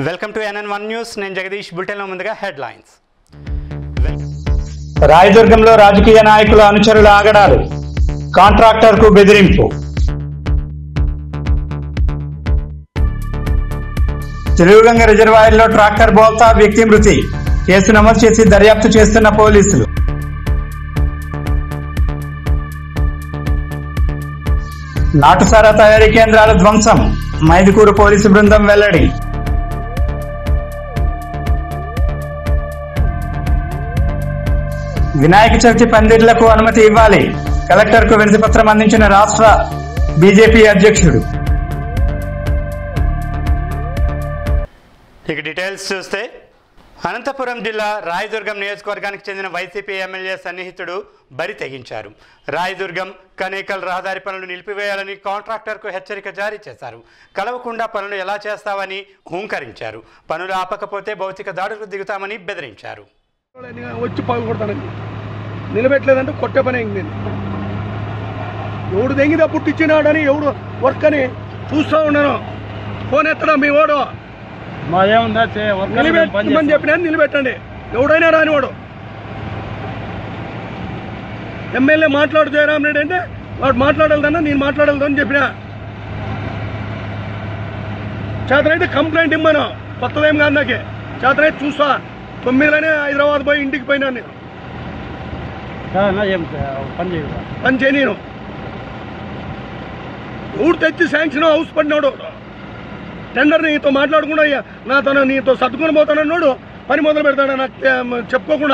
Welcome to NN one news నేను జగదీష్ బులెటిన్లో ముందుగా హెడ్లైన్స్ రాయదుర్గంలో రాజకీయ నాయకుల అనుచరుల ఆగడాలు కాంట్రాక్టర్ కు బెదిరింపు తెలుగుగంగ రిజర్వాయర్లో ట్రాక్టర్ బోల్తా వ్యక్తి మృతి కేసు నమోదు చేసి దర్యాప్తు చేస్తున్న పోలీసులు నాటుసారా తయారీ కేంద్రాల ధ్వంసం మైదుకూరు పోలీసు బృందం వెల్లడి వినాయక చవితి పందిర్లకు అనుమతి ఇవ్వాలి కలెక్టర్ కు వినతి పత్రం అందించిన రాష్ట్ర బీజేపీ అధ్యక్షుడు ఇక డీటెయిల్స్ చూస్తే అనంతపురం జిల్లా రాయదుర్గం నియోజకవర్గానికి చెందిన వైసీపీ ఎమ్మెల్యే సన్నిహితుడు బరి తెగించారు రాయదుర్గం కనేకల్ రహదారి పనులు నిలిపివేయాలని కాంట్రాక్టర్కు హెచ్చరిక జారీ చేశారు కలవకుండా పనులు ఎలా చేస్తావని హూంకరించారు పనులు ఆపకపోతే భౌతిక దాడులకు దిగుతామని బెదిరించారు వచ్చి పగలు కొడతానండి నిలబెట్టలేదంటే కొట్టే పని అయింది ఎవడు దెంగిదా పుట్టించినాడని ఎవడు వర్క్ అని చూస్తూ ఉన్నాను ఫోన్ ఎత్తడా మీ వాడు మాదేముందా చే- వర్కర్లు మేము పని నిలబెట్టమని చేస్తాం. చెప్పినా నిలబెట్టండి ఎవడైనా రానివాడు ఎమ్మెల్యే మాట్లాడు జయరామ్ రెడ్డి అంటే వాడు మాట్లాడాలదన్నా నేను మాట్లాడాలని చెప్పినా చేతనైతే కంప్లైంట్ ఇమ్మను కొత్తదేం కాదు నాకే చేతనైతే చూస్తా తొమ్మిదిలోనే హైదరాబాద్ పోయి ఇంటికి పోయినా నేను కాదన్నా ఏం చే- పని చేయదా పని చేయను ఊరు తెచ్చి శాంక్షన్ హౌస్ పడినాడు టెండర్ నీతో మాట్లాడకుండా అయ్యా నా తను నీతో సర్దుకొని పోతానన్నాడు పని మొదలు పెడతాడు నాకు తె- చెప్పుకోకుండా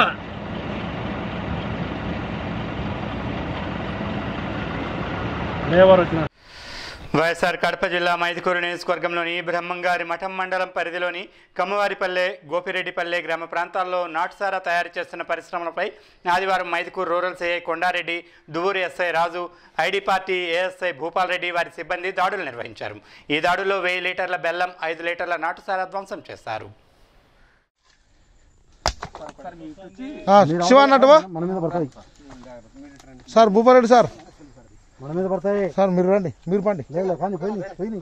లేబర్ వచ్చిన వైఎస్ఆర్ కడప జిల్లా మైదుకూరు నియోజకవర్గంలోని బ్రహ్మంగారి మఠం మండలం పరిధిలోని కమ్మవారిపల్లె గోపిరెడ్డిపల్లె గ్రామ ప్రాంతాల్లో నాటుసారా తయారు చేస్తున్న పరిశ్రమలపై ఆదివారం Mydukur rural CI Kondareddy Duvvur SI Raju ID party ASI Bhupal Reddy వారి సిబ్బంది దాడులు నిర్వహించారు ఈ దాడుల్లో వెయ్యి లీటర్ల బెల్లం ఐదు లీటర్ల నాటుసారా ధ్వంసం చేశారు శివ అన్నట్టువా మన మీద పడతాయి సార్ భూపారెడ్డి సార్ మన మీద పడతాయి సార్ మీరు రండి మీరు పండి లేదు కానీ పోయి పోయి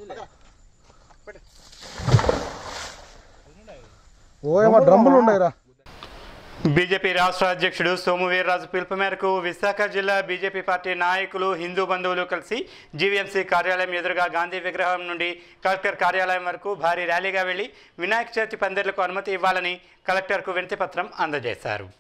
ఓ ఏమో డ్రమ్ములు ఉండయిరా బీజేపీ రాష్ట్ర అధ్యక్షుడు సోము వీర్రాజు పిలుపు మేరకు విశాఖ జిల్లా బీజేపీ పార్టీ నాయకులు హిందూ బంధువులు కలిసి జీవీఎంసీ కార్యాలయం ఎదురుగా గాంధీ విగ్రహం నుండి కలెక్టర్ కార్యాలయం వరకు భారీ ర్యాలీగా వెళ్లి వినాయక చవితి పందిర్లకు అనుమతి ఇవ్వాలని కలెక్టర్కు వినతి పత్రం అందజేశారు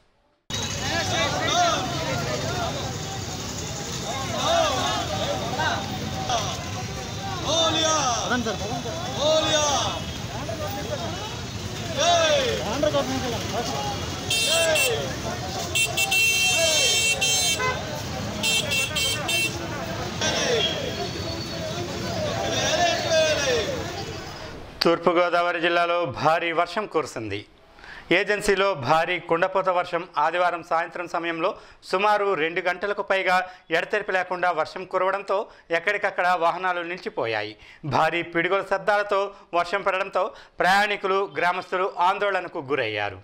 తూర్పుగోదావరి జిల్లాలో భారీ వర్షం కురిసింది ఏజెన్సీలో భారీ కుండపోత వర్షం ఆదివారం సాయంత్రం సమయంలో సుమారు రెండు గంటలకు పైగా ఎడతెరిపి లేకుండా వర్షం కురవడంతో ఎక్కడికక్కడ వాహనాలు నిలిచిపోయాయి భారీ పిడుగుల శబ్దాలతో వర్షం పడడంతో ప్రయాణికులు గ్రామస్తులు ఆందోళనకు గురయ్యారు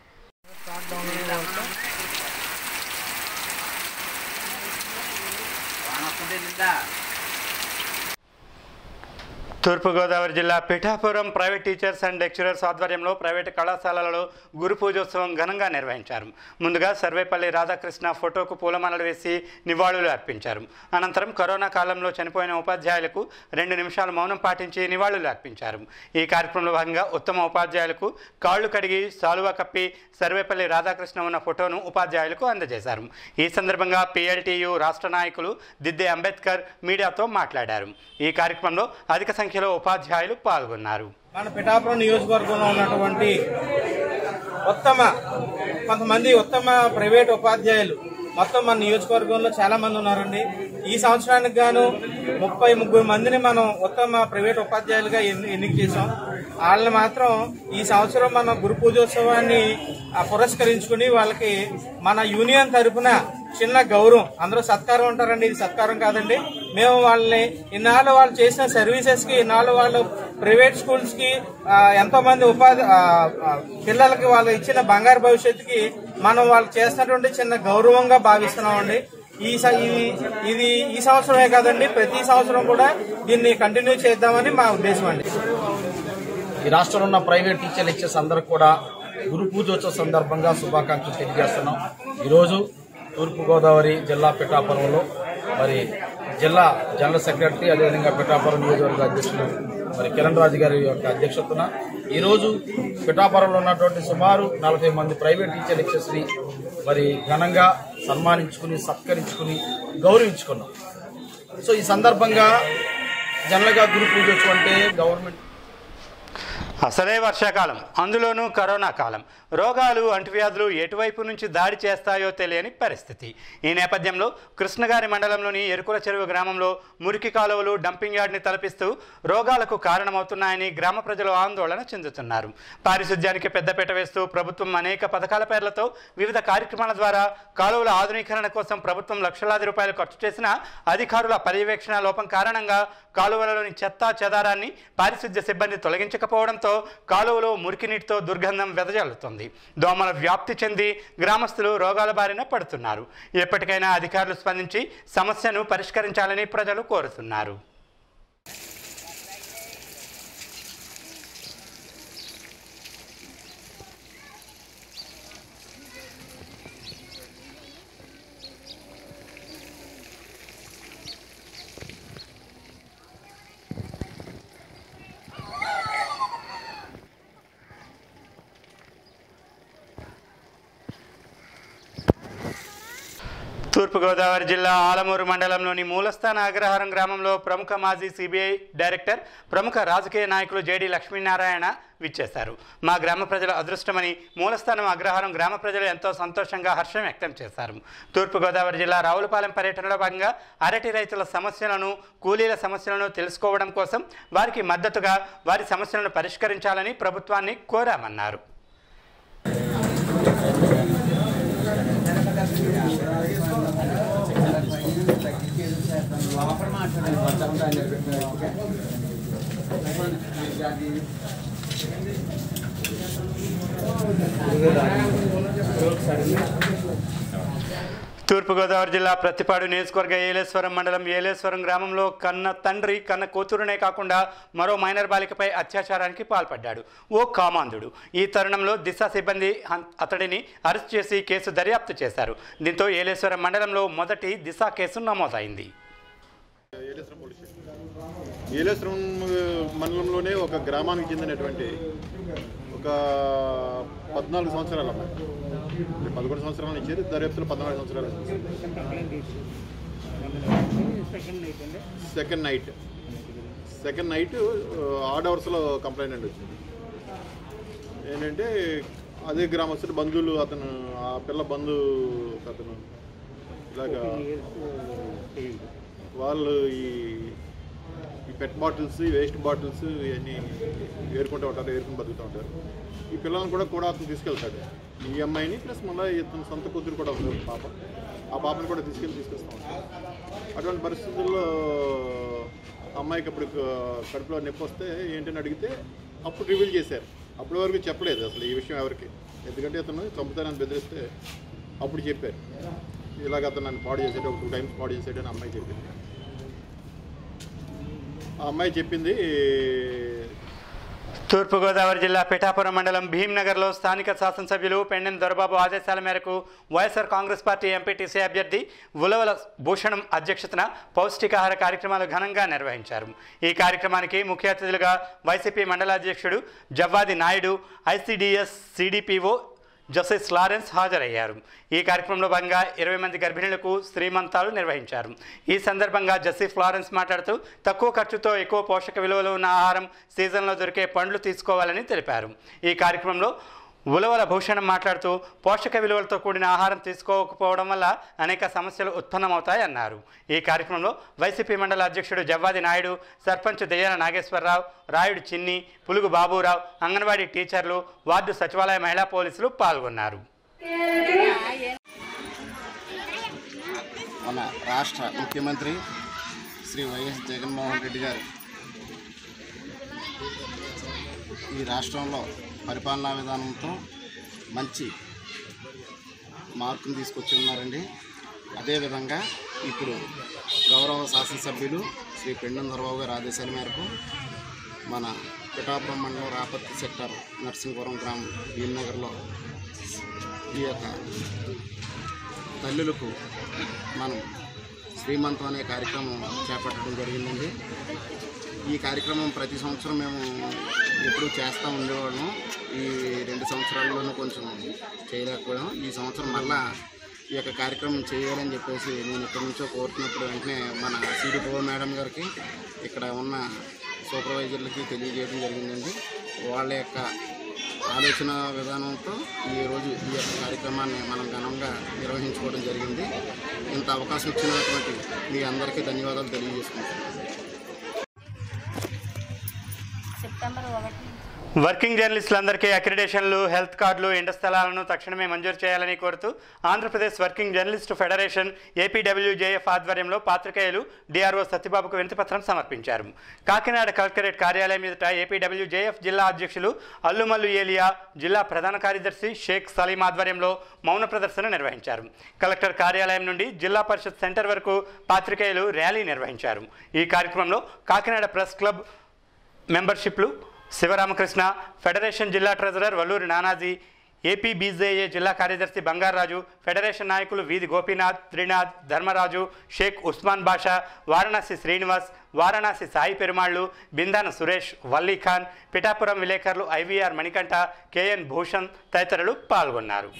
తూర్పుగోదావరి జిల్లా Pithapuram private teachers and lecturers ఆధ్వర్యంలో ప్రైవేటు కళాశాలలలో గురు పూజోత్సవం ఘనంగా నిర్వహించారు ముందుగా సర్వేపల్లి రాధాకృష్ణ ఫోటోకు పూలమాలలు వేసి నివాళులు అర్పించారు అనంతరం కరోనా కాలంలో చనిపోయిన ఉపాధ్యాయులకు రెండు నిమిషాలు మౌనం పాటించి నివాళులు అర్పించారు ఈ కార్యక్రమంలో భాగంగా ఉత్తమ ఉపాధ్యాయులకు కాళ్లు కడిగి సాలువా కప్పి సర్వేపల్లి రాధాకృష్ణ ఉన్న ఫోటోను ఉపాధ్యాయులకు అందజేశారు ఈ సందర్భంగా పిఎల్టీయు రాష్ట్ర నాయకులు దిద్దే అంబేద్కర్ మీడియాతో మాట్లాడారు ఈ కార్యక్రమంలో అధిక సంఖ్యలో ఉపాధ్యాయులు పాల్గొన్నారు మన పిఠాపురం నియోజకవర్గంలో ఉన్నటువంటి ఉత్తమ కొంతమంది ఉత్తమ ప్రైవేట్ ఉపాధ్యాయులు మొత్తం మన నియోజకవర్గంలో చాలా మంది ఉన్నారండి ఈ సంవత్సరానికి గాను ముప్పై ముగ్గురు మందిని మనం ఉత్తమ ప్రైవేట్ ఉపాధ్యాయులుగా ఎన్ని- ఎన్నిక చేసాం వాళ్ళని మాత్రం ఈ సంవత్సరం మన గురు పూజోత్సవాన్ని ఆ, పురస్కరించుకుని వాళ్ళకి మన యూనియన్ తరపున చిన్న గౌరవం అందరూ సత్కారం ఉంటారండి ఇది సత్కారం కాదండి మేము వాళ్ళని ఇన్నాళ్ళు వాళ్ళు చేసిన సర్వీసెస్ కి ఇన్నాళ్ళు వాళ్ళు ప్రైవేట్ స్కూల్స్ కి ఆ, ఎంతో మంది ఉపాధి ఆ, ఆ, పిల్లలకి వాళ్ళు ఇచ్చిన బంగారు భవిష్యత్తుకి మనం వాళ్ళు చేసినటువంటి చిన్న గౌరవంగా భావిస్తున్నామండి ఈ స- ఇది ఇది ఈ సంవత్సరమే కాదండి ప్రతి సంవత్సరం కూడా దీన్ని కంటిన్యూ చేద్దామని మా ఉద్దేశం అండి ఈ రాష్ట్రంలో ఉన్న ప్రైవేట్ టీచర్ లెక్చర్స్ అందరికి కూడా గురు పూజోత్సవ సందర్భంగా శుభాకాంక్షలు తెలియజేస్తున్నాం ఈరోజు తూర్పుగోదావరి జిల్లా పిఠాపురంలో మరి జిల్లా జనరల్ సెక్రటరీ అదేవిధంగా పిఠాపురం నియోజకవర్గ అధ్యక్షులు మరి కిరణ్ రాజు గారి యొక్క అధ్యక్షతన ఈరోజు పిఠాపురంలో ఉన్నటువంటి సుమారు నలభై మంది ప్రైవేట్ టీచర్ లెక్చర్స్ ని మరి ఘనంగా సన్మానించుకుని సత్కరించుకుని గౌరవించుకున్నాం సో ఈ సందర్భంగా జనరల్గా గురు పూజోత్సవం అంటే గవర్నమెంట్ అసలే వర్షాకాలం అందులోనూ కరోనా కాలం రోగాలు అంటువ్యాధులు ఎటువైపు నుంచి దాడి చేస్తాయో తెలియని పరిస్థితి ఈ నేపథ్యంలో కృష్ణగారి మండలంలోని ఎరుకుల చెరువు గ్రామంలో మురికి కాలువలు డంపింగ్ యార్డ్ని తలపిస్తూ రోగాలకు కారణమవుతున్నాయని గ్రామ ప్రజలు ఆందోళన చెందుతున్నారు పారిశుధ్యానికి పెద్దపీట వేస్తూ ప్రభుత్వం అనేక పథకాల పేర్లతో వివిధ కార్యక్రమాల ద్వారా కాలువల ఆధునీకరణ కోసం ప్రభుత్వం లక్షలాది రూపాయలు ఖర్చు చేసినా అధికారుల పర్యవేక్షణ లోపం కారణంగా కాలువలలోని చెత్త చెదారాన్ని పారిశుధ్య సిబ్బంది తొలగించకపోవడంతో కాలువలో మురికి నీటితో దుర్గంధం వెదజల్లుతుంది దోమల వ్యాప్తి చెంది గ్రామస్తులు రోగాల బారిన పడుతున్నారు ఎప్పటికైనా అధికారులు స్పందించి సమస్యను పరిష్కరించాలని ప్రజలు కోరుతున్నారు తూర్పుగోదావరి జిల్లా ఆలమూరు మండలంలోని మూలస్థాన అగ్రహారం గ్రామంలో ప్రముఖ మాజీ సిబిఐ డైరెక్టర్ ప్రముఖ రాజకీయ నాయకులు జేడి లక్ష్మీనారాయణ విచ్చేశారు మా గ్రామ ప్రజల అదృష్టమని మూలస్థానం అగ్రహారం గ్రామ ప్రజలు ఎంతో సంతోషంగా హర్షం వ్యక్తం చేశారు తూర్పుగోదావరి జిల్లా రావులపాలెం పర్యటనలో భాగంగా అరటి రైతుల సమస్యలను కూలీల సమస్యలను తెలుసుకోవడం కోసం వారికి మద్దతుగా వారి సమస్యలను పరిష్కరించాలని ప్రభుత్వాన్ని కోరామన్నారు తూర్పుగోదావరి జిల్లా ప్రతిపాడు నియోజకవర్గ ఏలేశ్వరం మండలం ఏలేశ్వరం గ్రామంలో కన్న తండ్రి కన్న కూతురునే కాకుండా మరో మైనర్ బాలికపై అత్యాచారానికి పాల్పడ్డాడు ఓ కామాంధుడు ఈ తరుణంలో దిశ సిబ్బంది హం- అతడిని అరెస్ట్ చేసి కేసు దర్యాప్తు చేశారు దీంతో ఏలేశ్వరం మండలంలో మొదటి దిశ కేసు నమోదైంది ఏలేశ్వరం మండలంలోనే ఒక గ్రామానికి చెందినటువంటి ఒక పద్నాలుగు సంవత్సరాల అమ్మాయి అంటే పదకొండు సంవత్సరాలు ఇచ్చారు దర్యాప్తులో పద్నాలుగు సంవత్సరాలు second night second night odd అవర్స్లో కంప్లైంట్ అండి వచ్చింది ఏంటంటే అదే గ్రామస్తుడు బంధువులు అతను ఆ పిల్ల బంధు అతను ఇలాగా వాళ్ళు ఈ ఈ పెట్ బాటిల్స్ ఈ వేస్ట్ బాటిల్స్ ఇవన్నీ ఏరుకుంటూ ఉంటారు ఏరుకుని బతుకుతూ ఉంటారు ఈ పిల్లల్ని కూడా కూడా అతను తీసుకెళ్తాడు ఈ అమ్మాయిని ప్లస్ మళ్ళీ ఇతను సొంత కూతురు కూడా ఉంది ఒక పాప ఆ పాపని కూడా తీసుకెళ్ళి తీసుకొస్తూ ఉంటారు అటువంటి పరిస్థితుల్లో అమ్మాయికి అప్పుడు క- కడుపులో నొప్పి వస్తే ఏంటని అడిగితే అప్పుడు రివీల్ చేశారు అప్పటి వరకు చెప్పలేదు అసలు ఈ విషయం ఎవరికి ఎందుకంటే అతను చంపుతానని బెదిరిస్తే అప్పుడు చెప్పారు ఇలాగ అతను నన్ను పాడు చేసాడు ఒక టూ టైమ్స్ పాడు చేసాడు అని అమ్మాయి చెప్పింది ఆ అమ్మాయి చెప్పింది తూర్పుగోదావరి జిల్లా పిఠాపురం మండలం భీంనగర్లో స్థానిక శాసనసభ్యులు పెండెం దొరబాబు ఆదేశాల మేరకు వైఎస్ఆర్ కాంగ్రెస్ పార్టీ ఎంపీటీసీ అభ్యర్థి ఉలవల భూషణం అధ్యక్షతన పౌష్టికాహార కార్యక్రమాలు ఘనంగా నిర్వహించారు ఈ కార్యక్రమానికి ముఖ్య అతిథులుగా వైసీపీ మండల అధ్యక్షుడు Javvadi Naidu ICDS CDPO justice Lawrence హాజరయ్యారు ఈ కార్యక్రమంలో భాగంగా ఇరవై మంది గర్భిణులకు శ్రీమంతాలు నిర్వహించారు ఈ సందర్భంగా జస్టిస్ లారెన్స్ మాట్లాడుతూ తక్కువ ఖర్చుతో ఎక్కువ పోషక విలువలు ఉన్న ఆహారం సీజన్లో దొరికే పండ్లు తీసుకోవాలని తెలిపారు ఈ కార్యక్రమంలో ఉలవల భూషణం మాట్లాడుతూ పోషక విలువలతో కూడిన ఆహారం తీసుకోకపోవడం వల్ల అనేక సమస్యలు ఉత్పన్నమవుతాయన్నారు ఈ కార్యక్రమంలో వైసీపీ మండల అధ్యక్షుడు జవ్వాది నాయుడు సర్పంచ్ దయ్యాల నాగేశ్వరరావు రాయుడు చిన్ని పులుగు బాబురావు అంగన్వాడీ టీచర్లు వార్డు సచివాలయ మహిళా పోలీసులు పాల్గొన్నారు మన రాష్ట్ర ముఖ్యమంత్రి శ్రీ వైఎస్ జగన్మోహన్ రెడ్డి గారు ఈ రాష్ట్రంలో పరిపాలనా విధానంతో మంచి మార్పును తీసుకొచ్చి ఉన్నారండి అదేవిధంగా ఇప్పుడు గౌరవ శాసనసభ్యులు శ్రీ పెండం దొరబాబు గారి ఆదేశాల మేరకు మన పిఠాపురం మండలం రాపత్తి సెక్టర్ నర్సింగపురం గ్రామం భీమనగర్లో ఈ యొక్క తల్లులకు మనం శ్రీమంతం అనే కార్యక్రమం చేపట్టడం జరిగిందండి ఈ కార్యక్రమం ప్రతి సంవత్సరం మేము ఎప్పుడూ చేస్తూ ఉండేవాళ్ళం ఈ రెండు సంవత్సరాల్లోనూ కొంచెం చేయలేకపోయాం ఈ సంవత్సరం మళ్ళా ఈ యొక్క కార్యక్రమం చేయాలని చెప్పేసి నేను ఇక్కడి నుంచో కోరుతున్నప్పుడు వెంటనే మన సిడి పో మేడం గారికి ఇక్కడ ఉన్న సూపర్వైజర్లకి తెలియజేయడం జరిగిందండి వాళ్ళ యొక్క ఆలోచన విధానంతో ఈ రోజు ఈ యొక్క కార్యక్రమాన్ని మనం ఘనంగా నిర్వహించుకోవడం జరిగింది ఇంత అవకాశం ఇచ్చినటువంటి మీ అందరికీ ధన్యవాదాలు తెలియజేసుకుంటున్నాను సెప్టెంబర్ ఒకటి వర్కింగ్ జర్నలిస్టులందరికీ అక్రిడేషన్లు హెల్త్ కార్డులు ఇండ స్థలాలను తక్షణమే మంజూరు చేయాలని కోరుతూ Andhra Pradesh working journalist federation APWJF ఆధ్వర్యంలో పాత్రికేయులు డిఆర్ఓ సత్యబాబుకు వినతిపత్రం సమర్పించారు కాకినాడ కలెక్టరేట్ కార్యాలయం ఎదుట ఏపీడబ్ల్యూజేఎఫ్ జిల్లా అధ్యక్షులు అల్లుమల్లు ఏలియా జిల్లా ప్రధాన కార్యదర్శి షేక్ సలీం ఆధ్వర్యంలో మౌన ప్రదర్శన నిర్వహించారు కలెక్టర్ కార్యాలయం నుండి జిల్లా పరిషత్ సెంటర్ వరకు పాత్రికేయులు ర్యాలీ నిర్వహించారు ఈ కార్యక్రమంలో కాకినాడ ప్రెస్ క్లబ్ మెంబర్షిప్లు శివరామకృష్ణ ఫెడరేషన్ జిల్లా treasurer Valluri Nanaji AP BJA జిల్లా కార్యదర్శి బంగారాజు ఫెడరేషన్ నాయకులు వీధి గోపీనాథ్ త్రినాథ్ ధర్మరాజు షేక్ ఉస్మాన్ బాషా వారణాసి శ్రీనివాస్ వారణాసి సాయి పెరుమాళ్ళు బిందాన సురేష్ వల్లీఖాన్ పిఠాపురం విలేకరులు ఐవీఆర్ మణికంఠ కేఎన్ భూషణ్ తదితరులు పాల్గొన్నారు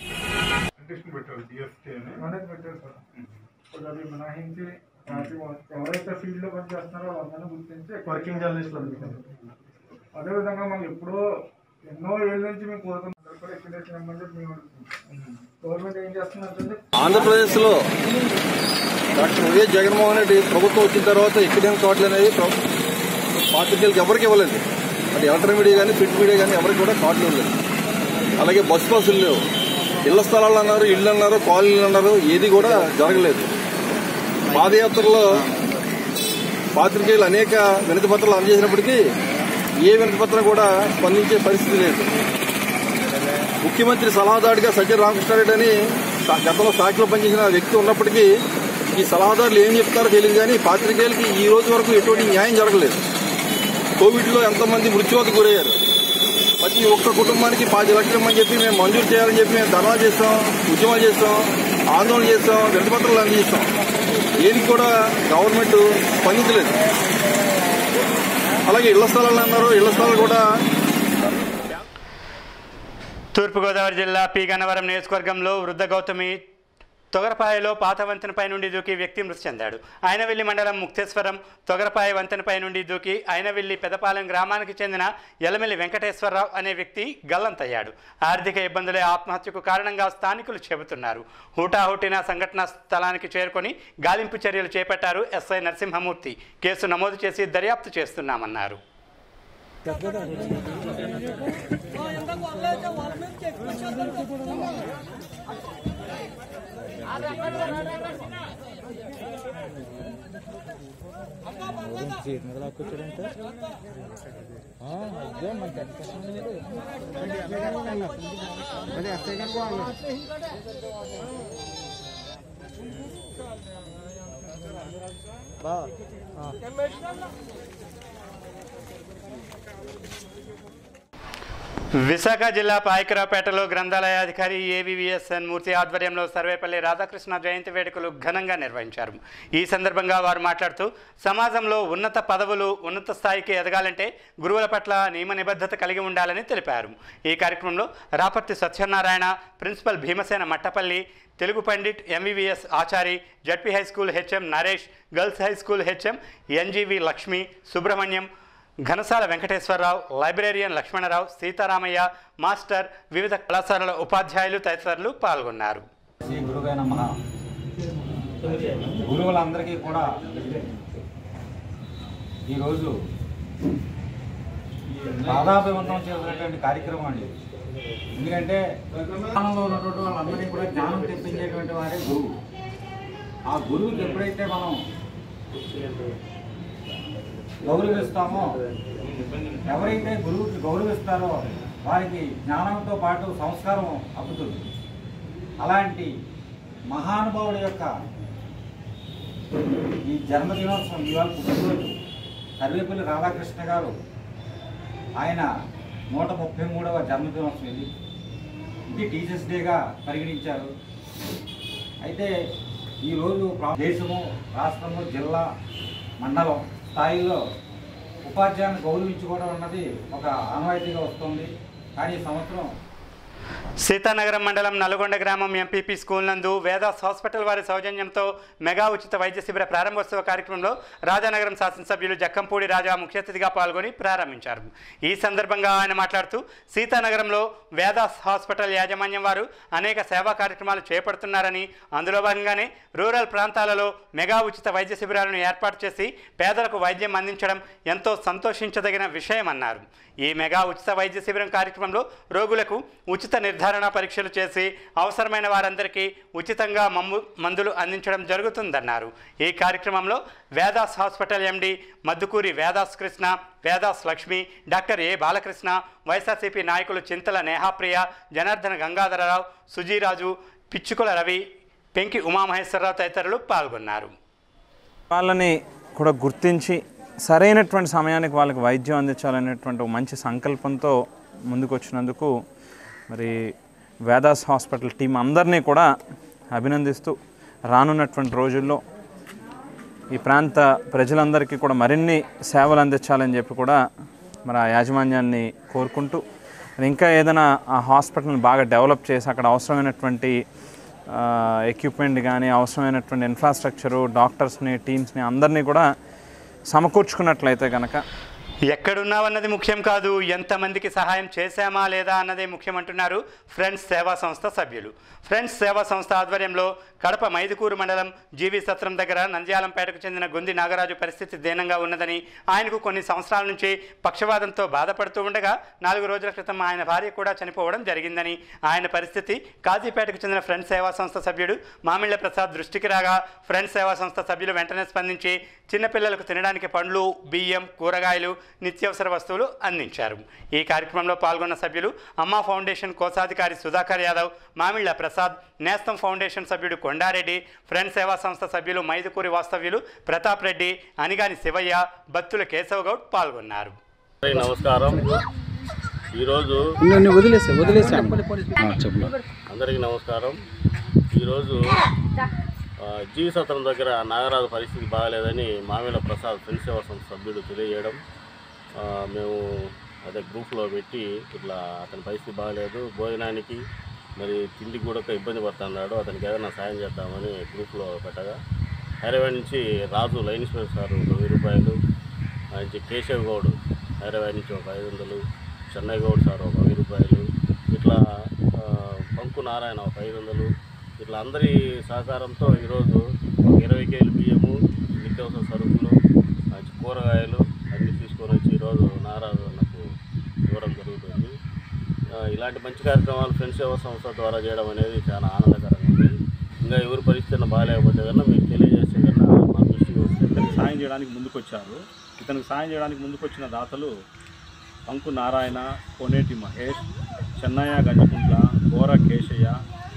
అది మినహాయించి ప్రతి ఒక్క- ఎవరైతే ఫీల్డ్ లో పనిచేస్తున్నారో వాళ్ళందరినీ గుర్తించి వర్కింగ్ జర్నలిస్టులు అందుకని అదేవిధంగా మనం ఎప్పుడో ఎన్నో ఏళ్ళ నుంచి మేము కోరుతున్నాం అందరూ కూడా ఎక్విడేషన్ ఇవ్వమని చెప్పి మేము అడుగుతున్నాం. గవర్నమెంట్ ఏం చేస్తుందంటే ఆంధ్రప్రదేశ్లో డాక్టర్ వైఎస్ జగన్మోహన్ రెడ్డి ప్రభుత్వం వచ్చిన తర్వాత ఎక్కిడెన్ కార్డులు అనేవి ప్ర- పాత్రికేయులకు ఎవరికి ఇవ్వలేదు అది ఎలక్ట్రానిక్ మీడియా కానీ ప్రింట్ మీడియా కానీ ఎవరికి కూడా కార్డులు ఇవ్వలేదు అలాగే బస్ బస్సులు లేవు ఇళ్ల స్థలాలు అన్నారు ఇళ్ళు అన్నారు కాలనీలు అన్నారు ఏది కూడా జరగలేదు పాదయాత్రలో పాత్రికేయులు అనేక వినతి పత్రాలు అందజేసినప్పటికీ ఏ వినతి పత్రం కూడా స్పందించే పరిస్థితి లేదు ముఖ్యమంత్రి సలహాదారుడిగా సజ్జల రామకృష్ణారెడ్డి అని సా- గతంలో శాఖలో పనిచేసిన వ్యక్తి ఉన్నప్పటికీ ఈ సలహాదారులు ఏం చెప్తారో తెలియదు కానీ పాత్రికేయులకి ఈ రోజు వరకు ఎటువంటి న్యాయం జరగలేదు కోవిడ్లో ఎంతమంది మృత్యువతకు గురయ్యారు ప్రతి ఒక్క కుటుంబానికి పాతి లక్షలు అని చెప్పి మేము మంజూరు చేయాలని చెప్పి మేము ధర్నా చేస్తాం ఉద్యమాలు చేస్తాం ఆందోళన చేస్తాం వినతిపత్రాలు అందజేస్తాం ఏది కూడా గవర్నమెంట్ స్పందించలేదు అలాగే ఇళ్ల స్థలాలు అన్నారు ఇళ్ల స్థలాలు కూడా తూర్పుగోదావరి జిల్లా పి గన్నవరం నియోజకవర్గంలో వృద్ధ గౌతమి తొగరపాయలో పాత వంతెనపై నుండి దూకి వ్యక్తి మృతి చెందాడు ఆయనవెల్లి మండలం ముక్తేశ్వరం తొగరపాయ వంతెనపై నుండి దూకి ఆయనవెల్లి పెదపాలెం గ్రామానికి చెందిన యలమెల్లి వెంకటేశ్వరరావు అనే వ్యక్తి గల్లంతయ్యాడు ఆర్థిక ఇబ్బందులే ఆత్మహత్యకు కారణంగా స్థానికులు చెబుతున్నారు హూటాహుటిన సంఘటనా స్థలానికి చేరుకొని గాలింపు చర్యలు చేపట్టారు ఎస్ఐ నరసింహమూర్తి కేసు నమోదు చేసి దర్యాప్తు చేస్తున్నామన్నారు విశాఖ జిల్లా పాయకరావుపేటలో గ్రంథాలయాధికారి ఏవివిఎస్ఎన్ మూర్తి ఆధ్వర్యంలో సర్వేపల్లి రాధాకృష్ణ జయంతి వేడుకలు ఘనంగా నిర్వహించారు ఈ సందర్భంగా వారు మాట్లాడుతూ సమాజంలో ఉన్నత పదవులు ఉన్నత స్థాయికి ఎదగాలంటే గురువుల పట్ల నియమ నిబద్ధత కలిగి ఉండాలని తెలిపారు ఈ కార్యక్రమంలో Raparthi Satyanarayana principal Bhimasena Mattapalli Telugu pandit MVVS Achari ZP high school HM Naresh girls high school HM NGV Lakshmi Subrahmanyam Ghanasala Venkateswara Rao librarian Lakshmana Rao Seetharamaiah master వివిధ కళాశాలల ఉపాధ్యాయులు తదితరులు పాల్గొన్నారు శ్రీ గురువే నమ గురువులందరికీ కూడా ఈరోజు బాధాభివంతం చేసినటువంటి కార్యక్రమం అండి ఎందుకంటే జ్ఞానంలో ఉన్నటువంటి వాళ్ళందరినీ కూడా జ్ఞానం తెప్పించేటువంటి వారే గురువు ఆ గురువుకి ఎప్పుడైతే మనం గౌరవిస్తామో ఎవరైతే గురువుకి గౌరవిస్తారో వారికి జ్ఞానంతో పాటు సంస్కారం అబ్బుతుంది అలాంటి మహానుభావుడి యొక్క ఈ జన్మదినోత్సవం ఇవాళ పుట్టినరోజు సర్వేపల్లి రాధాకృష్ణ గారు ఆయన నూట ముప్పై మూడవ జన్మదినోత్సవం ఇది ఇది టీచర్స్ డేగా పరిగణించారు అయితే ఈరోజు ప్రా- దేశము రాష్ట్రము జిల్లా మండలం స్థాయిలో ఉపాధ్యాయులను గౌరవించుకోవడం అన్నది ఒక ఆనవాయితీగా వస్తుంది కానీ ఈ సంవత్సరం సీతానగరం మండలం నల్గొండ గ్రామం ఎంపీపీ స్కూల్ నందు వేదాస్ హాస్పిటల్ వారి సౌజన్యంతో మెగా ఉచిత వైద్య శిబిర ప్రారంభోత్సవ కార్యక్రమంలో రాజానగరం శాసనసభ్యులు జక్కంపూడి రాజా ముఖ్య అతిథిగా పాల్గొని ప్రారంభించారు ఈ సందర్భంగా ఆయన మాట్లాడుతూ సీతానగరంలో వేదాస్ హాస్పిటల్ యాజమాన్యం వారు అనేక సేవా కార్యక్రమాలు చేపడుతున్నారని అందులో భాగంగానే రూరల్ ప్రాంతాలలో మెగా ఉచిత వైద్య శిబిరాలను ఏర్పాటు చేసి పేదలకు వైద్యం అందించడం ఎంతో సంతోషించదగిన విషయమన్నారు ఈ మెగా ఉచిత వైద్య శిబిరం కార్యక్రమంలో రోగులకు ఉచిత నిర్ధారణ పరీక్షలు చేసి అవసరమైన వారందరికీ ఉచితంగా మమ్ము మందులు అందించడం జరుగుతుందన్నారు ఈ కార్యక్రమంలో Vedas hospital MD Maddukuri Vedas Krishna Vedas Lakshmi doctor A Balakrishna YSRCP నాయకులు చింతల నేహాప్రియ జనార్దన గంగాధరరావు సుజీరాజు పిచ్చుకుల రవి పెంకి ఉమామహేశ్వరరావు తదితరులు పాల్గొన్నారు వాళ్ళని కూడా గుర్తించి సరైనటువంటి సమయానికి వాళ్ళకి వైద్యం అందించాలనేటువంటి ఒక మంచి సంకల్పంతో ముందుకు వచ్చినందుకు మరి వేదాస్ హాస్పిటల్ టీం అందరినీ కూడా అభినందిస్తూ రానున్నటువంటి రోజుల్లో ఈ ప్రాంత ప్రజలందరికీ కూడా మరిన్ని సేవలు అందించాలని చెప్పి కూడా మరి ఆ యాజమాన్యాన్ని కోరుకుంటూ మరి ఇంకా ఏదైనా ఆ హాస్పిటల్ని బాగా డెవలప్ చేసి అక్కడ అవసరమైనటువంటి ఎక్విప్మెంట్ కానీ అవసరమైనటువంటి ఇన్ఫ్రాస్ట్రక్చరు డాక్టర్స్ని టీమ్స్ని అందరినీ కూడా సమకూర్చుకున్నట్లయితే కనుక ఎక్కడున్నావన్నది ముఖ్యం కాదు ఎంతమందికి సహాయం చేశామా లేదా అన్నదే ముఖ్యమంటున్నారు ఫ్రెండ్స్ సేవా సంస్థ సభ్యులు ఫ్రెండ్స్ సేవా సంస్థ ఆధ్వర్యంలో కడప మైదుకూరు మండలం జీవి సత్రం దగ్గర నంద్యాలంపేటకు చెందిన గొంది నాగరాజు పరిస్థితి దీనంగా ఉన్నదని ఆయనకు కొన్ని సంవత్సరాల నుంచి పక్షవాతంతో బాధపడుతూ ఉండగా నాలుగు రోజుల క్రితం ఆయన భార్య కూడా చనిపోవడం జరిగిందని ఆయన పరిస్థితి కాజీపేటకు చెందిన ఫ్రెండ్స్ సేవా సంస్థ సభ్యుడు మామిళ్ళ ప్రసాద్ దృష్టికి రాగా ఫ్రెండ్స్ సేవా సంస్థ సభ్యులు వెంటనే స్పందించి చిన్నపిల్లలకు తినడానికి పండ్లు బియ్యం కూరగాయలు నిత్యావసర వస్తువులు అందించారు ఈ కార్యక్రమంలో పాల్గొన్న సభ్యులు అమ్మా ఫౌండేషన్ కోశాధికారి సుధాకర్ యాదవ్ మామిళ్ళ ప్రసాద్ నేస్తం ఫౌండేషన్ సభ్యుడు కొండారెడ్డి ఫ్రెండ్స్ సేవా సంస్థ సభ్యులు మైదుకూరి వాస్తవ్యులు ప్రతాప్ రెడ్డి అనిగాని శివయ్య బత్తుల కేశవగౌడ్ పాల్గొన్నారు అందరికీ నమస్కారం ఈరోజు వదిలేసా వదిలేసా చెప్పు అందరికీ నమస్కారం ఈరోజు ఆ, జీవి సత్రం దగ్గర నాగరాజు పరిస్థితి బాగాలేదని మామిల ప్రసాద్ ఫ్రెండ్స్ సేవా సంస్థ సభ్యుడు తెలియజేయడం ఆ, మేము అదే గ్రూప్లో పెట్టి ఇట్లా అతని పరిస్థితి బాగాలేదు భోజనానికి మరి తిండికి కూడా ఒక ఇబ్బంది పడుతున్నాడు అతనికి ఏదైనా సాయం చేద్దామని గ్రూప్లో పెట్టగా హైదరాబాద్ నుంచి రాజు లైనేశ్వర్ సార్ ఒక వెయ్యి రూపాయలు ఆ నుంచి కేశవ్ గౌడ్ హైదరాబాద్ నుంచి ఒక ఐదు వందలు చెన్నై గౌడ్ సార్ ఒక వెయ్యి రూపాయలు ఇట్లా ఆ, పంకు నారాయణ ఒక ఐదు వందలు ఇట్లా అందరి సహకారంతో ఈరోజు ఒక ఇరవై కేజీలు బియ్యము నిత్యావసర సరుకులు ఆ కూరగాయలు అన్నీ తీసుకొని వచ్చి ఈరోజు నారాజు నాకు ఇవ్వడం జరుగుతుంది ఆ, ఇలాంటి మంచి కార్యక్రమాలు ఫ్రెండ్స్ సేవా సంస్థ ద్వారా చేయడం అనేది చాలా ఆనందకరంగా ఉంది ఇంకా ఎవరి పరిస్థితి బాగాలేకపోతే కన్నా మీకు తెలియజేస్తే కన్నా మా దృష్టికి వస్తే ఇతనికి సాయం చేయడానికి ముందుకొచ్చారు ఇతనికి సాయం చేయడానికి ముందుకొచ్చిన దాతలు పంకు నారాయణ కోనేటి మహేష్ చెన్నయ్య గంజకుంట్ల గోర కేశయ్య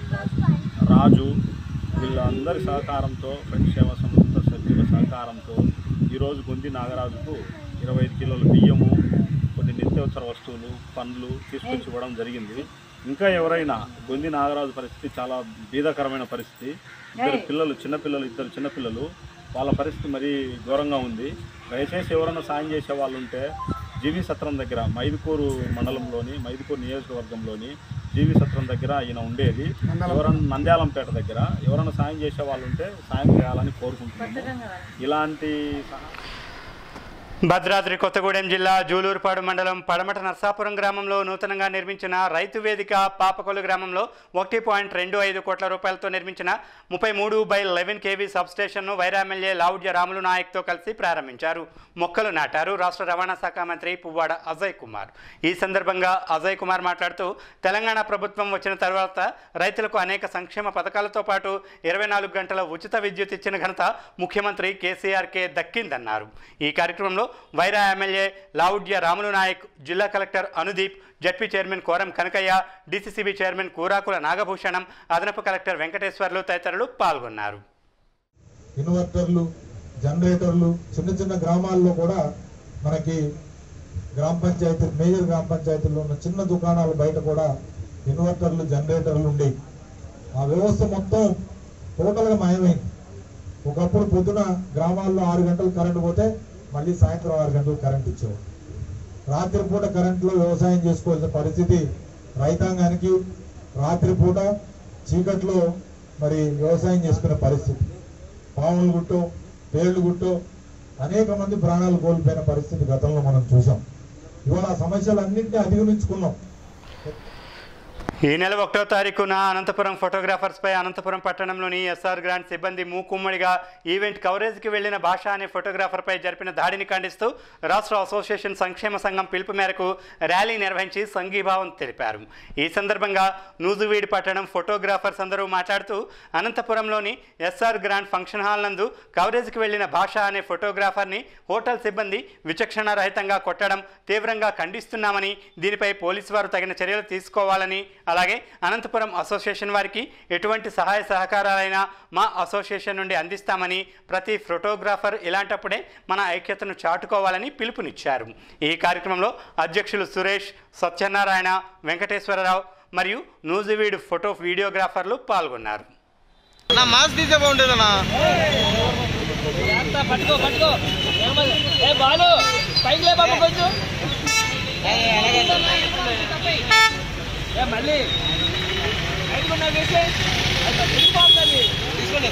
రాజు వీళ్ళందరి సహకారంతో ఫ్రెండ్స్ సేవా సంస్థ సభ్యుల సహకారంతో ఈరోజు గొంతి నాగరాజుకు ఇరవై ఐదు కిలోల బియ్యము కొన్ని నిత్యావసర వస్తువులు పండ్లు తీసుకొచ్చి ఇవ్వడం జరిగింది ఇంకా ఎవరైనా గొంది నాగరాజు పరిస్థితి చాలా బీదకరమైన పరిస్థితి ఇద్దరు పిల్లలు చిన్నపిల్లలు ఇద్దరు చిన్నపిల్లలు వాళ్ళ పరిస్థితి మరీ ఘోరంగా ఉంది దయచేసి ఎవరైనా సాయం చేసే వాళ్ళు ఉంటే జీవి సత్రం దగ్గర మైదుకూరు మండలంలోని మైదుకూరు నియోజకవర్గంలోని జీవి సత్రం దగ్గర ఈయన ఉండేది ఎవరైనా నంద్యాలంపేట దగ్గర ఎవరైనా సాయం చేసే వాళ్ళు ఉంటే సాయం చేయాలని కోరుకుంటున్నాము ఇలాంటి సహా- భద్రాద్రి కొత్తగూడెం జిల్లా జూలూరుపాడు మండలం పడమట నర్సాపురం గ్రామంలో నూతనంగా నిర్మించిన రైతు వేదిక పాపకొల్లు గ్రామంలో ఒకటి పాయింట్ రెండు ఐదు కోట్ల రూపాయలతో నిర్మించిన ముప్పై మూడు బై లెవెన్ కేవీ సబ్స్టేషన్ను వైరా ఎమ్మెల్యే లావుడ్య రాములు నాయక్తో కలిసి ప్రారంభించారు మొక్కలు నాటారు రాష్ట్ర రవాణా శాఖ మంత్రి పువ్వాడ అజయ్ కుమార్ ఈ సందర్భంగా అజయ్ కుమార్ మాట్లాడుతూ తెలంగాణ ప్రభుత్వం వచ్చిన తర్వాత రైతులకు అనేక సంక్షేమ పథకాలతో పాటు ఇరవై నాలుగు గంటల ఉచిత విద్యుత్ ఇచ్చిన ఘనత ముఖ్యమంత్రి కేసీఆర్కే దక్కిందన్నారు ఈ కార్యక్రమంలో వైరా ఎమ్మెల్యే లావుడ్య రాములు నాయక్ జిల్లా collector Anudeep ZP chairman Koram Kanakaiah DCCB chairman Kurakula Nagabhushanam అదనపు కలెక్టర్ వెంకటేశ్వర్లు తదితరులు పాల్గొన్నారు ఇన్వర్టర్లు జనరేటర్లు చిన్న చిన్న గ్రామాల్లో కూడా మనకి గ్రామ పంచాయతీ మేజర్ గ్రామ పంచాయతీల్లో ఉన్న చిన్న దుకాణాలు బయట కూడా ఇన్వర్టర్లు జనరేటర్లు ఉండేవి ఆ వ్యవస్థ మొత్తం టోటల్గా మాయమైంది ఒకప్పుడు పొద్దున గ్రామాల్లో ఆరు గంటలు కరెంటు పోతే మళ్ళీ సాయంత్రం ఆరు గంటలు కరెంట్ ఇచ్చేవారు రాత్రిపూట కరెంటులో వ్యవసాయం చేసుకోవాల్సిన పరిస్థితి రైతాంగానికి రాత్రిపూట చీకట్లో మరి వ్యవసాయం చేసుకునే పరిస్థితి పాములు గుట్టో పేర్లు గుట్టో అనేక మంది ప్రాణాలు కోల్పోయిన పరిస్థితి గతంలో మనం చూసాం ఇవాళ ఆ సమస్యలన్నింటినీ అధిగమించుకున్నాం ఈ నెల ఒకటో తారీఖున అనంతపురం ఫోటోగ్రాఫర్స్పై అనంతపురం పట్టణంలోని ఎస్ఆర్ గ్రాండ్ సిబ్బంది మూకుమ్మడిగా ఈవెంట్ కవరేజ్కి వెళ్లిన భాష అనే ఫోటోగ్రాఫర్పై జరిపిన దాడిని ఖండిస్తూ రాష్ట్ర అసోసియేషన్ సంక్షేమ సంఘం పిలుపు మేరకు ర్యాలీ నిర్వహించి సంఘీభావం తెలిపారు ఈ సందర్భంగా నూజువీడి పట్టణం ఫోటోగ్రాఫర్స్ అందరూ మాట్లాడుతూ అనంతపురంలోని ఎస్ఆర్ గ్రాండ్ ఫంక్షన్ హాల్ నందు కవరేజ్కి వెళ్లిన భాష అనే ఫోటోగ్రాఫర్ని హోటల్ సిబ్బంది విచక్షణ రహితంగా కొట్టడం తీవ్రంగా ఖండిస్తున్నామని దీనిపై పోలీసు వారు తగిన చర్యలు తీసుకోవాలని అలాగే అనంతపురం అసోసియేషన్ వారికి ఎటువంటి సహాయ సహకారాలైనా మా అసోసియేషన్ నుండి అందిస్తామని ప్రతి ఫోటోగ్రాఫర్ ఇలాంటప్పుడే మన ఐక్యతను చాటుకోవాలని పిలుపునిచ్చారు ఈ కార్యక్రమంలో అధ్యక్షులు సురేష్ సత్యనారాయణ వెంకటేశ్వరరావు మరియు నూజివీడు ఫోటో వీడియోగ్రాఫర్లు పాల్గొన్నారు నా మాస్క్ తీసే బాగుంటుందన్నా పట్టుకో పట్టుకో ఏ బాలు పైకి లే బాబు కొంచెం ఏ మళ్ళీ బయటకు ఉన్నా వేసే బాగుంటుంది తీసుకోండి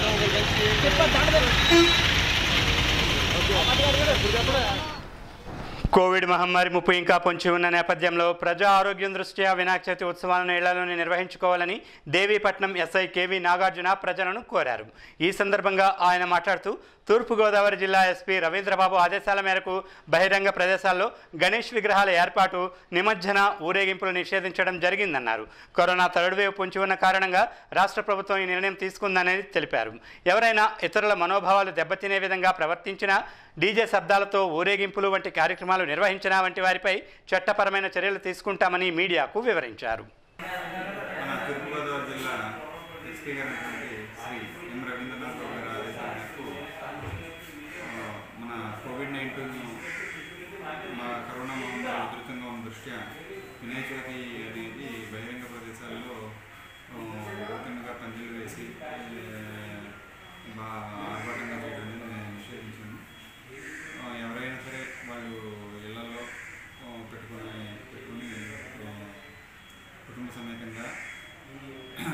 కోవిడ్ మహమ్మారి ముప్పు ఇంకా పొంచి ఉన్న నేపథ్యంలో ప్రజా ఆరోగ్యం దృష్ట్యా వినాయక చవితి ఉత్సవాలను ఇళ్లలోనే నిర్వహించుకోవాలని దేవీపట్నం ఎస్ఐ కేవీ నాగార్జున ప్రజలను కోరారు ఈ సందర్భంగా ఆయన మాట్లాడుతూ తూర్పుగోదావరి జిల్లా ఎస్పీ రవీంద్రబాబు ఆదేశాల మేరకు బహిరంగ ప్రదేశాల్లో గణేష్ విగ్రహాల ఏర్పాటు నిమజ్జన ఊరేగింపులు నిషేధించడం జరిగిందన్నారు కరోనా థర్డ్ వేవ్ పొంచి ఉన్న కారణంగా రాష్ట్ర ప్రభుత్వం ఈ నిర్ణయం తీసుకుందని తెలిపారు ఎవరైనా ఇతరుల మనోభావాలు దెబ్బతినే విధంగా ప్రవర్తించినా డీజే శబ్దాలతో ఊరేగింపులు వంటి కార్యక్రమాలు నిర్వహించినా వంటి వారిపై చట్టపరమైన చర్యలు తీసుకుంటామని మీడియాకు వివరించారు మన తూర్పుగోదావరి జిల్లా ఎస్పీ గారు అయినటువంటి శ్రీ ఎం రవీంద్రనాథ్ రావు గారి ఆదేశాల మేరకు ఆ, మన కోవిడ్ నైన్టీన్ మా కరోనా మహమ్మారి ఉధృతంగా ఉన్న దృష్ట్యా వినాయక చవితి అనేది బహిరంగ ప్రదేశాల్లో ఓపెన్గా పందిళ్ళు వేసి ఆ, బాగా ఆర్భాటంగా చేయడం అనేది నిషేధించాము ఆ, ఎవరైనా సరే వాళ్ళు ఇళ్లలో ఆ, పెట్టుకొని పెట్టుకుని ఆ, కుటుంబ సమేతంగా ఆ,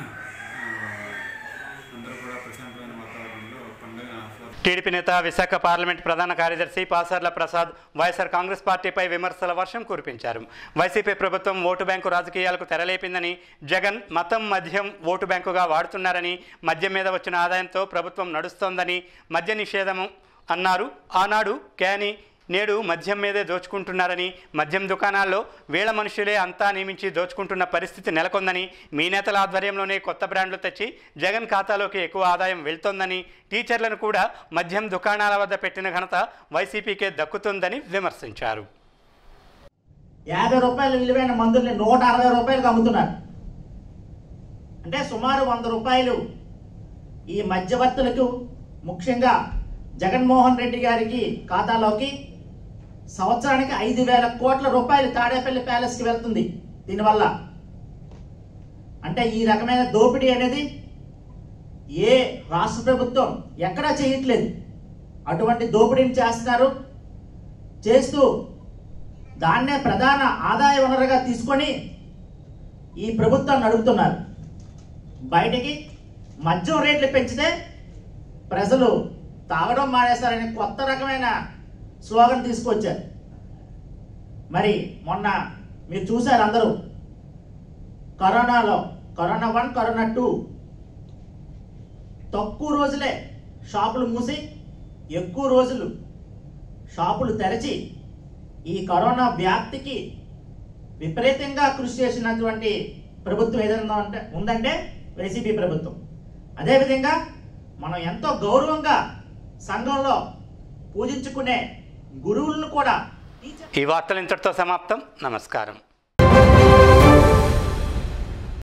అందరూ కూడా ప్రశాంతమైన వాతావరణంలో పండుగ ఆస్వాదించారు టీడీపీ నేత విశాఖ పార్లమెంట్ ప్రధాన కార్యదర్శి పాసర్ల ప్రసాద్ వైఎస్ఆర్ కాంగ్రెస్ పార్టీపై విమర్శల వర్షం కురిపించారు వైసీపీ ప్రభుత్వం ఓటు బ్యాంకు రాజకీయాలకు తెరలేపిందని జగన్ మతం మద్యం ఓటు బ్యాంకుగా వాడుతున్నారని మద్యం మీద వచ్చిన ఆదాయంతో ప్రభుత్వం నడుస్తోందని మద్య నిషేధము అన్నారు ఆనాడు క్యాని నేడు మద్యం మీదే దోచుకుంటున్నారని మద్యం దుకాణాల్లో వేల మనుషులే అంతా నియమించి దోచుకుంటున్న పరిస్థితి నెలకొందని మీ నేతల ఆధ్వర్యంలోనే కొత్త బ్రాండ్లు తెచ్చి జగన్ ఖాతాలోకి ఎక్కువ ఆదాయం వెళ్తోందని టీచర్లను కూడా మద్యం దుకాణాల వద్ద పెట్టిన ఘనత వైసీపీకే దక్కుతుందని విమర్శించారు యాభై రూపాయల విలువైన మందుల్ని నూట అరవై రూపాయలకు అమ్ముతున్నారు అంటే సుమారు వంద రూపాయలు ఈ మధ్యవర్తులకు ముఖ్యంగా జగన్మోహన్ రెడ్డి గారికి ఖాతాలోకి సంవత్సరానికి ఐదు వేల కోట్ల రూపాయలు తాడేపల్లి ప్యాలెస్కి వెళ్తుంది దీనివల్ల అంటే ఈ రకమైన దోపిడీ అనేది ఏ రాష్ట్ర ప్రభుత్వం ఎక్కడా చేయట్లేదు అటువంటి దోపిడీని చేస్తున్నారు చేస్తూ దాన్నే ప్రధాన ఆదాయ వనరుగా తీసుకొని ఈ ప్రభుత్వం నడుపుతున్నారు బయటికి మద్యం రేట్లు పెంచితే ప్రజలు తాగడం మానేస్తారని కొత్త రకమైన స్లోగన్ తీసుకొచ్చారు మరి మొన్న మీరు చూశారు అందరూ కరోనాలో కరోనా వన్ కరోనా టూ తక్కువ రోజులే షాపులు మూసి ఎక్కువ రోజులు షాపులు తెరచి ఈ కరోనా వ్యాప్తికి విపరీతంగా కృషి చేసినటువంటి ప్రభుత్వం ఏదైనా ఉంటే ఉందంటే వైసీపీ ప్రభుత్వం అదేవిధంగా మనం ఎంతో గౌరవంగా సంఘంలో పూజించుకునే గురువులను కూడా ఈ వార్తలు ఇంతటితో సమాప్తం నమస్కారం